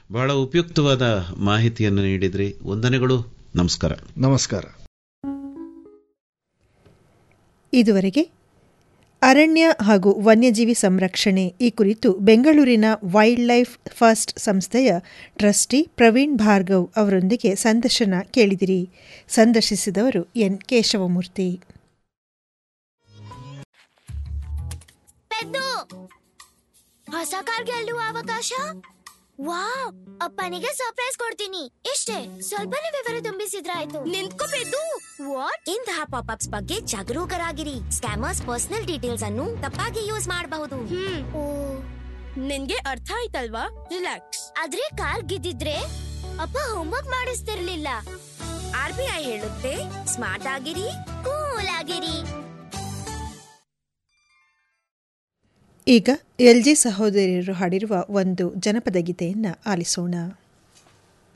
ಬಹಳ ಉಪಯುಕ್ತವಾದ ಮಾಹಿತಿಯನ್ನು ನೀಡಿದ್ರಿ ವಂದನೆಗಳು ನಮಸ್ಕಾರ ನಮಸ್ಕಾರ ಇದುವರೆಗೆ ಅರಣ್ಯ ಹಾಗೂ ವನ್ಯಜೀವಿ ಸಂರಕ್ಷಣೆ ಈ ಕುರಿತು ಬೆಂಗಳೂರಿನ ವೈಲ್ಡ್ ಲೈಫ್ ಫಸ್ಟ್ ಸಂಸ್ಥೆಯ ಟ್ರಸ್ಟಿ ಪ್ರವೀಣ್ ಭಾರ್ಗವ್ ಅವರೊಂದಿಗೆ ಸಂದರ್ಶನ ಕೇಳಿದಿರಿ ಸಂದರ್ಶಿಸಿದವರು ಎನ್ ಕೇಶವಮೂರ್ತಿ ಪೆದ್ದು ಹೊಸ ಕಾರ್ ಗೆಲ್ಲುವ ಅವಕಾಶ ವಾವ್ ಅಪ್ಪನಿಗೆ ಸರ್ಪ್ರೈಸ್ ಕೊಡ್ತೀನಿ ಇಷ್ಟೇ ಸ್ವಲ್ಪನೇ ವಿವರ ತುಂಬಿಸಿದ್ರಾಯ್ತು ನಿಂತ್ಕೋ ಪೆದ್ದು ವಾಟ್ ಇಂತಹ ಪಾಪ್ ಅಪ್ಸ್ ಬಗ್ಗೆ ಜಾಗರೂಕರಾಗಿರಿ ಸ್ಕ್ಯಾಮರ್ಸ್ ಪರ್ಸನಲ್ ಡೀಟೇಲ್ಸ್ ಅನ್ನು ತಪ್ಪಾಗಿ ಯೂಸ್ ಮಾಡಬಹುದು ಓ ನಿನ್ಗೆ ಅರ್ಥ ಆಯ್ತಲ್ವಾ ರಿಲ್ಯಾಕ್ಸ್ ಆದ್ರೆ ಕಾರ್ ಗೆದ್ದಿದ್ರೆ ಅಪ್ಪ ಹೋಮ್ವರ್ಕ್ ಮಾಡಿಸ್ತಿರ್ಲಿಲ್ಲ ಆರ್ ಬಿ ಐ ಹೇಳುತ್ತೆ ಸ್ಮಾರ್ಟ್ ಆಗಿರಿ ಕೂಲ್ ಆಗಿರಿ ಈಗ ಎಲ್ಜಿ ಸಹೋದರಿಯರು ಹಾಡಿರುವ ಒಂದು ಜನಪದ ಗೀತೆಯನ್ನು ಆಲಿಸೋಣ